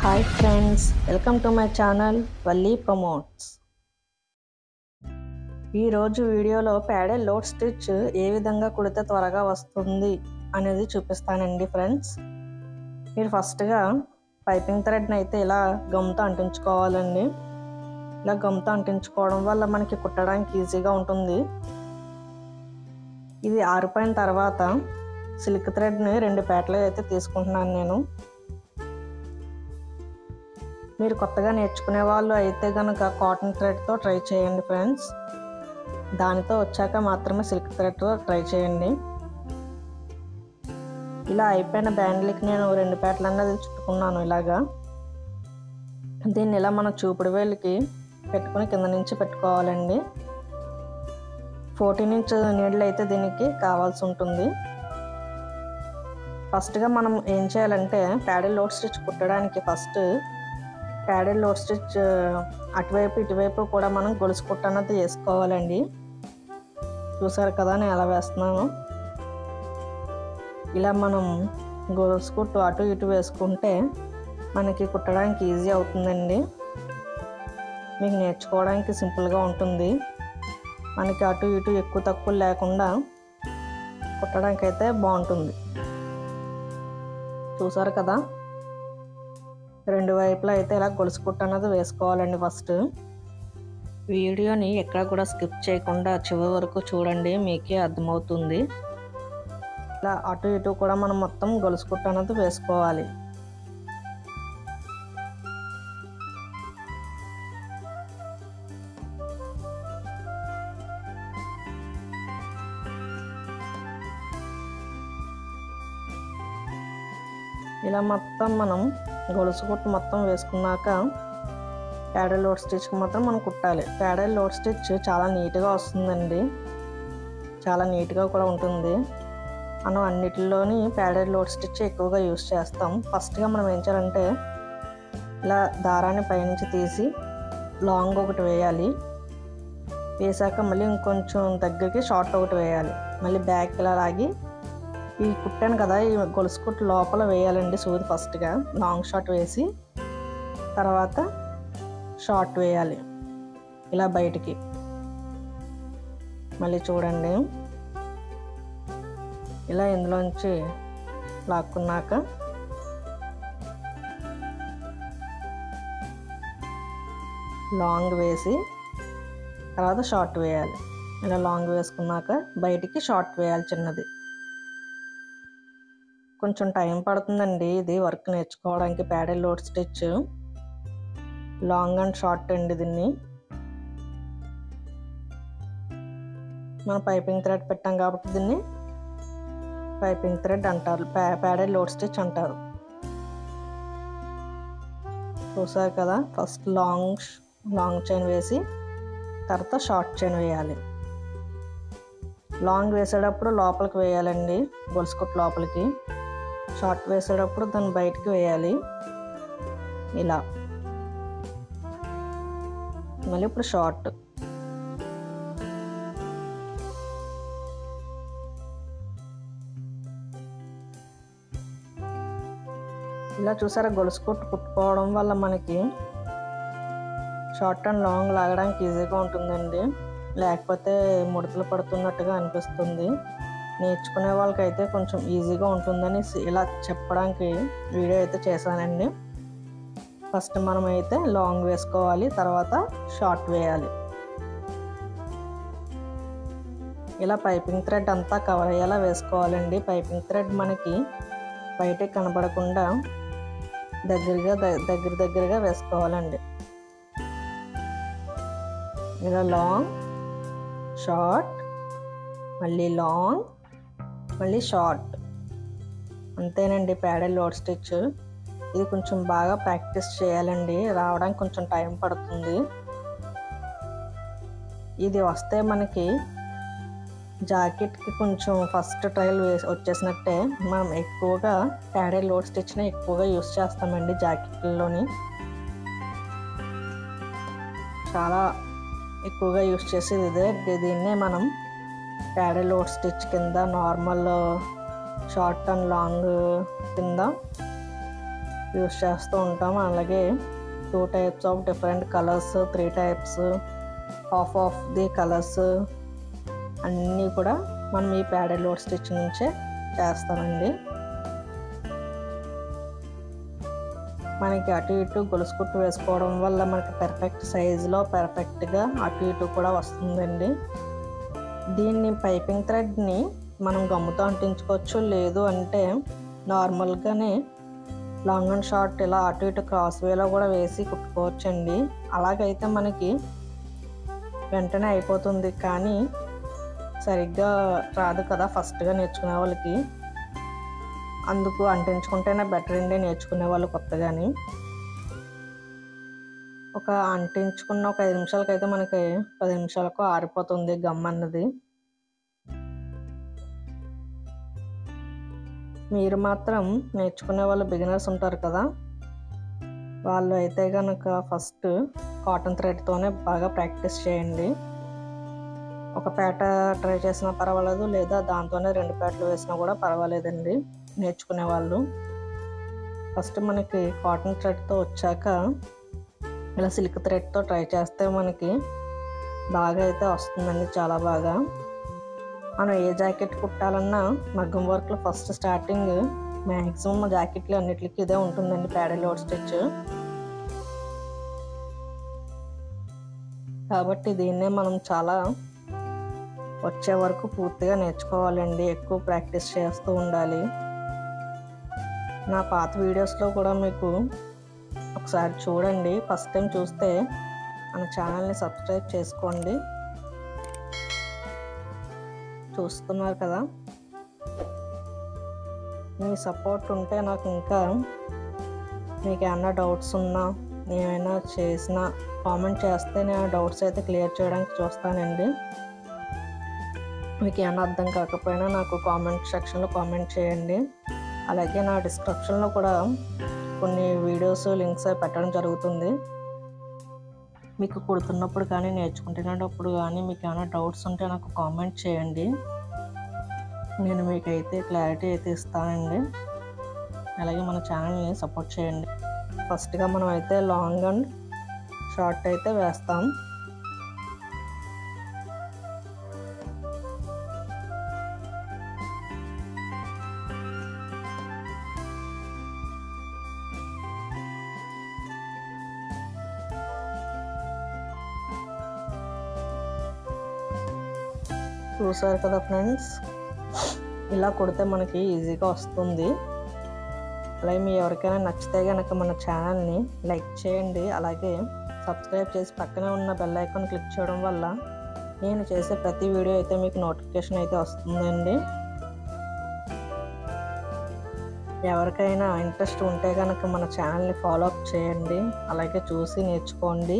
hi friends welcome to my channel Valli promotes ఈరోజు వీడియోలో ప్యాడెల్ load stitch ఏ విధంగా కుడితే త్వరగా వస్తుంది అనేది చూపిస్తానండి ఫ్రెండ్స్ మీరు ఫస్ట్గా పైపింగ్ థ్రెడ్ని అయితే ఇలా గమ్తో అంటించుకోవాలండి ఇలా గమ్తో అంటించుకోవడం వల్ల మనకి కుట్టడానికి ఈజీగా ఉంటుంది ఇది ఆరిపోయిన తర్వాత సిల్క్ థ్రెడ్ని రెండు పేటలు అయితే తీసుకుంటున్నాను నేను మీరు కొత్తగా నేర్చుకునే వాళ్ళు అయితే కనుక కాటన్ థ్రెడ్తో ట్రై చేయండి ఫ్రెండ్స్ దానితో వచ్చాక మాత్రమే సిల్క్ థ్రెడ్తో ట్రై చేయండి ఇలా అయిపోయిన బ్యాండ్లకి నేను రెండు పేటలు అన్నది చుట్టుకున్నాను ఇలాగా దీన్ని ఇలా మన చూపుడు వేలికి పెట్టుకుని కింద నుంచి పెట్టుకోవాలండి ఫోర్టీన్ ఇంచ్ నీళ్ళు అయితే దీనికి కావాల్సి ఉంటుంది ఫస్ట్గా మనం ఏం చేయాలంటే ప్యాడెల్ లోడ్ స్టిచ్ కుట్టడానికి ఫస్ట్ ప్యాడెల్ లోడ్ స్టిచ్ అటువైపు ఇటువైపు కూడా మనం గొలుసు కుట్ట అన్నది వేసుకోవాలండి చూసారు కదా నేను ఎలా వేస్తున్నాను ఇలా మనం గొలుసు కుట్టు అటు ఇటు వేసుకుంటే మనకి కుట్టడానికి ఈజీ అవుతుందండి మీకు నేర్చుకోవడానికి సింపుల్గా ఉంటుంది మనకి అటు ఇటు ఎక్కువ తక్కువ లేకుండా కుట్టడానికి అయితే బాగుంటుంది చూసారు కదా రెండు వైపులా అయితే ఇలా గొలుసు కుట్ట అన్నది వేసుకోవాలండి ఫస్ట్ వీడియోని ఎక్కడ కూడా స్కిప్ చేయకుండా చివరి వరకు చూడండి మీకే అర్థమవుతుంది ఇలా అటు ఇటు కూడా మనం మొత్తం గొలుసు కుట్ట అన్నది వేసుకోవాలి ఇలా మొత్తం మనం గొలుసు కుట్టు మొత్తం వేసుకున్నాక ప్యాడల్ లోడ్ స్టిచ్కి మాత్రం మనం కుట్టాలి ప్యాడల్ లోడ్ స్టిచ్ చాలా నీట్గా వస్తుందండి చాలా నీట్గా కూడా ఉంటుంది మనం అన్నిటిలోని ప్యాడల్ లోడ్ స్టిచ్ ఎక్కువగా యూస్ చేస్తాం ఫస్ట్గా మనం ఏం చేయాలంటే ఇలా దారాన్ని పైనుంచి తీసి లాంగ్ ఒకటి వేయాలి వేసాక మళ్ళీ ఇంకొంచెం దగ్గరికి షార్ట్ ఒకటి వేయాలి మళ్ళీ బ్యాక్ ఇలా లాగి ఈ కుట్టాను కదా ఈ గొలుసు కుట్టు లోపల వేయాలండి సూది ఫస్ట్గా లాంగ్ షార్ట్ వేసి తర్వాత షార్ట్ వేయాలి ఇలా బయటికి మళ్ళీ చూడండి ఇలా ఇందులోంచి లాక్కున్నాక లాంగ్ వేసి తర్వాత షార్ట్ వేయాలి ఇలా లాంగ్ వేసుకున్నాక బయటికి షార్ట్ వేయాలి చిన్నది కొంచెం టైం పడుతుందండి ఇది వర్క్ నేర్చుకోవడానికి paddle load stitch long and short అండి దీన్ని మనం పైపింగ్ థ్రెడ్ పెట్టాం కాబట్టి దీన్ని పైపింగ్ థ్రెడ్ అంటారు ప్యాడెల్ లోడ్ స్టిచ్ అంటారు చూసారు కదా ఫస్ట్ లాంగ్ లాంగ్ చైన్ వేసి తర్వాత షార్ట్ చైన్ వేయాలి లాంగ్ వేసేటప్పుడు లోపలికి వేయాలండి గొలుసుకుట్ లోపలికి షార్ట్ వేసేటప్పుడు దాన్ని బయటికి వేయాలి ఇలా మళ్ళీ ఇప్పుడు షార్ట్ ఇలా చూసారా గొలుసు కుట్టు కుట్టుకోవడం వల్ల మనకి షార్ట్ అండ్ లాంగ్ లాగడానికి ఈజీగా ఉంటుందండి లేకపోతే ముడతలు పడుతున్నట్టుగా అనిపిస్తుంది నేర్చుకునే వాళ్ళకైతే కొంచెం ఈజీగా ఉంటుందని ఇలా చెప్పడానికి వీడియో అయితే చేశానండి ఫస్ట్ మనం అయితే లాంగ్ వేసుకోవాలి తర్వాత షార్ట్ వేయాలి ఇలా పైపింగ్ థ్రెడ్ అంతా కవర్ అయ్యేలా వేసుకోవాలండి పైపింగ్ థ్రెడ్ మనకి బయటకి కనబడకుండా దగ్గరగా దగ్గర దగ్గరగా వేసుకోవాలండి ఇలా లాంగ్ షార్ట్ మళ్ళీ లాంగ్ మళ్ళీ షార్ట్ అంతేనండి ప్యాడెల్ లోడ్ స్టిచ్ ఇది కొంచెం బాగా ప్రాక్టీస్ చేయాలండి రావడానికి కొంచెం టైం పడుతుంది ఇది వస్తే మనకి జాకెట్కి కొంచెం ఫస్ట్ ట్రయల్ వేసి వచ్చేసినట్టే మనం ఎక్కువగా ప్యాడెల్ లోడ్ స్టిచ్ని ఎక్కువగా యూస్ చేస్తామండి జాకెట్లలోని చాలా ఎక్కువగా యూస్ చేసేది ఇదే దీన్నే మనం ప్యాడెల్ లోడ్ స్టిచ్ కింద నార్మల్ షార్ట్ అండ్ లాంగ్ కింద యూస్ చేస్తూ ఉంటాం అలాగే two types of different colours three types of of the colours అన్నీ కూడా మనం ఈ ప్యాడెడ్ లోడ్ స్టిచ్ నుంచే చేస్తామండి మనకి అటు ఇటు గొలుసు కుట్టు వేసుకోవడం వల్ల మనకి పెర్ఫెక్ట్ సైజులో పర్ఫెక్ట్గా అటు ఇటు కూడా వస్తుందండి దీన్ని పైపింగ్ థ్రెడ్ని మనం గమ్ముతో అంటించుకోవచ్చు లేదు అంటే నార్మల్గానే లాంగ్ అండ్ షార్ట్ ఇలా అటు ఇటు క్రాస్ వేలో కూడా వేసి కుట్టుకోవచ్చండి అలాగైతే మనకి వెంటనే అయిపోతుంది కానీ సరిగ్గా రాదు కదా ఫస్ట్గా నేర్చుకునే వాళ్ళకి అందుకు అంటించుకుంటేనే బెటర్ అండి నేర్చుకునే వాళ్ళు కొత్తగాని ఒక అంటించుకున్న ఒక ఐదు నిమిషాలకైతే మనకి పది నిమిషాలకు ఆరిపోతుంది గమ్ అన్నది మీరు మాత్రం నేర్చుకునే వాళ్ళు బిగినర్స్ ఉంటారు కదా వాళ్ళు అయితే కనుక ఫస్ట్ కాటన్ థ్రెడ్తోనే బాగా ప్రాక్టీస్ చేయండి ఒక పేట ట్రై చేసినా పర్వాలేదు లేదా దాంతోనే రెండు పేటలు వేసినా కూడా పర్వాలేదండి నేర్చుకునే వాళ్ళు ఫస్ట్ మనకి కాటన్ థ్రెడ్తో వచ్చాక ఇలా సిల్క్ థ్రెడ్తో ట్రై చేస్తే మనకి బాగా అయితే వస్తుందండి చాలా బాగా మనం ఏ జాకెట్ కుట్టాలన్నా మగ్గం వర్క్లో ఫస్ట్ స్టార్టింగ్ మ్యాక్సిమం జాకెట్లు అన్నిటికీ ఇదే ఉంటుందండి ప్యాడల్ లోడ్ స్టిచ్ కాబట్టి దీన్నే మనం చాలా వచ్చే వరకు పూర్తిగా నేర్చుకోవాలండి ఎక్కువ ప్రాక్టీస్ చేస్తూ ఉండాలి నా పాత వీడియోస్లో కూడా మీకు ఒకసారి చూడండి ఫస్ట్ టైం చూస్తే మన ఛానల్ని సబ్స్క్రైబ్ చేసుకోండి చూస్తున్నారు కదా మీ సపోర్ట్ ఉంటే నాకు ఇంకా మీకు ఏమైనా డౌట్స్ ఉన్నా ఏమైనా చేసినా కామెంట్ చేస్తే నేను డౌట్స్ అయితే క్లియర్ చేయడానికి చూస్తానండి మీకు ఏమైనా అర్థం కాకపోయినా నాకు కామెంట్ సెక్షన్లో కామెంట్ చేయండి అలాగే నా డిస్క్రిప్షన్లో కూడా కొన్ని వీడియోస్ లింక్స్ అవి పెట్టడం జరుగుతుంది మీకు కుడుతున్నప్పుడు కానీ నేర్చుకుంటున్నప్పుడు కానీ మీకు ఏమైనా డౌట్స్ ఉంటే నాకు కామెంట్ చేయండి నేను మీకైతే క్లారిటీ అయితే ఇస్తానండి అలాగే మన ఛానల్ని సపోర్ట్ చేయండి ఫస్ట్గా మనం అయితే లాంగ్ అండ్ షార్ట్ అయితే వేస్తాం చూసారు కదా ఫ్రెండ్స్ ఇలా కొడితే మనకి ఈజీగా వస్తుంది అలాగే మీ ఎవరికైనా నచ్చితే కనుక మన ఛానల్ని లైక్ చేయండి అలాగే సబ్స్క్రైబ్ చేసి పక్కనే ఉన్న బెల్ ఐకాన్ క్లిక్ చేయడం వల్ల నేను చేసే ప్రతి వీడియో అయితే మీకు నోటిఫికేషన్ అయితే వస్తుందండి ఎవరికైనా ఇంట్రెస్ట్ ఉంటే కనుక మన ఛానల్ని ఫాలో అప్ చేయండి అలాగే చూసి నేర్చుకోండి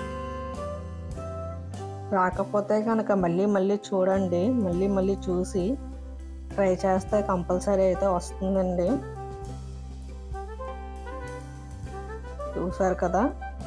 రాకపోతే కనుక మళ్ళీ మళ్ళీ చూడండి మళ్ళీ మళ్ళీ చూసి ట్రై చేస్తే కంపల్సరీ అయితే వస్తుందండి చూసారు కదా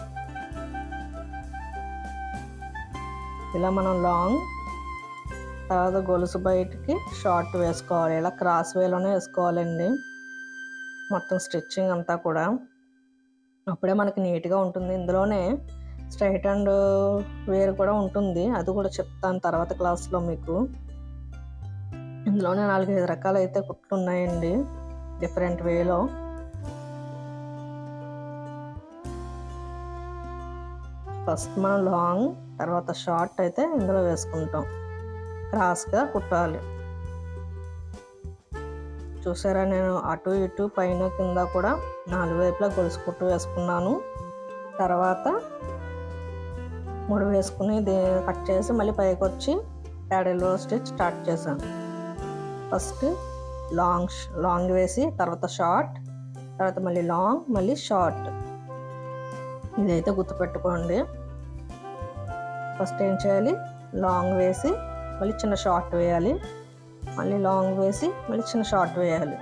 ఇలా మనం లాంగ్ తర్వాత గొలుసు బయటికి షార్ట్ వేసుకోవాలి ఇలా క్రాస్ వేలోనే వేసుకోవాలండి మొత్తం స్టిచ్చింగ్ అంతా కూడా అప్పుడే మనకి నీట్గా ఉంటుంది ఇందులోనే స్ట్రైట్ అండ్ వేర్ కూడా ఉంటుంది అది కూడా చెప్తాను తర్వాత క్లాస్లో మీకు ఇందులోనే నాలుగైదు రకాలు అయితే కుట్లు ఉన్నాయండి డిఫరెంట్ వేలో ఫస్ట్ మనం లాంగ్ తర్వాత షార్ట్ అయితే ఇందులో వేసుకుంటాం క్రాస్గా కుట్టాలి చూసారా నేను అటు ఇటు పైన కింద కూడా నాలుగు వైపులా గొలుసు కుట్టు వేసుకున్నాను తర్వాత ముడి వేసుకుని కట్ చేసి మళ్ళీ పైకి వచ్చి ప్యాడెల్లో స్టిచ్ స్టార్ట్ చేశాను ఫస్ట్ లాంగ్ లాంగ్ వేసి తర్వాత షార్ట్ తర్వాత మళ్ళీ లాంగ్ మళ్ళీ షార్ట్ ఇదైతే గుర్తుపెట్టుకోండి ఫస్ట్ ఏం చేయాలి లాంగ్ వేసి మళ్ళీ చిన్న షార్ట్ వేయాలి మళ్ళీ లాంగ్ వేసి మళ్ళీ చిన్న షార్ట్ వేయాలి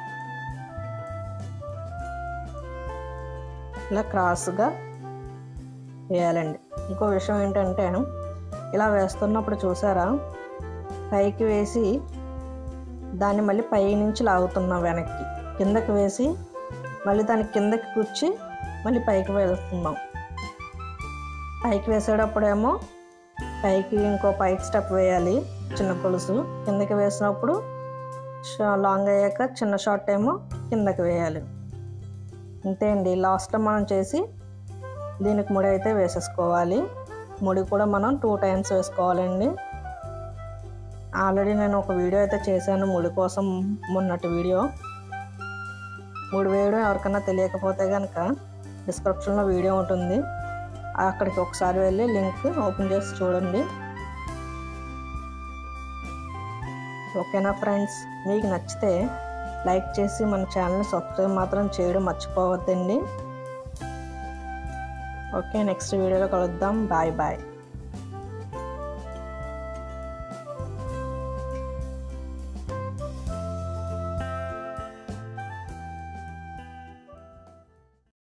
ఇలా క్రాస్గా వేయాలండి ఇంకో విషయం ఏంటంటే ఇలా వేస్తున్నప్పుడు చూసారా పైకి వేసి దాన్ని మళ్ళీ పై నుంచి లాగుతున్నాం వెనక్కి కిందకి వేసి మళ్ళీ దాని కిందకి కూర్చి మళ్ళీ పైకి వేస్తున్నాం పైకి వేసేటప్పుడేమో పైకి ఇంకో పైకి స్టెప్ వేయాలి చిన్న గొలుసు కిందకి వేసినప్పుడు షా- లాంగ్ అయ్యాక చిన్న షార్ట్ ఏమో కిందకి వేయాలి అంతే అండి లాస్ట్లో మనం చేసి దీనికి ముడి అయితే వేసేసుకోవాలి ముడి కూడా మనం టూ టైమ్స్ వేసుకోవాలండి ఆల్రెడీ నేను ఒక వీడియో అయితే చేశాను ముడి కోసం మొన్నటి వీడియో ముడి వేయడం ఎవరికైనా తెలియకపోతే కనుక డిస్క్రిప్షన్లో వీడియో ఉంటుంది అక్కడికి ఒకసారి వెళ్ళి లింక్ ఓపెన్ చేసి చూడండి ఓకేనా ఫ్రెండ్స్ మీకు నచ్చితే లైక్ చేసి మన ఛానల్ని సబ్స్క్రైబ్ మాత్రం చేయడం మర్చిపోవద్దండి ఓకే నెక్స్ట్ వీడియోలో కలుద్దాం బాయ్ బాయ్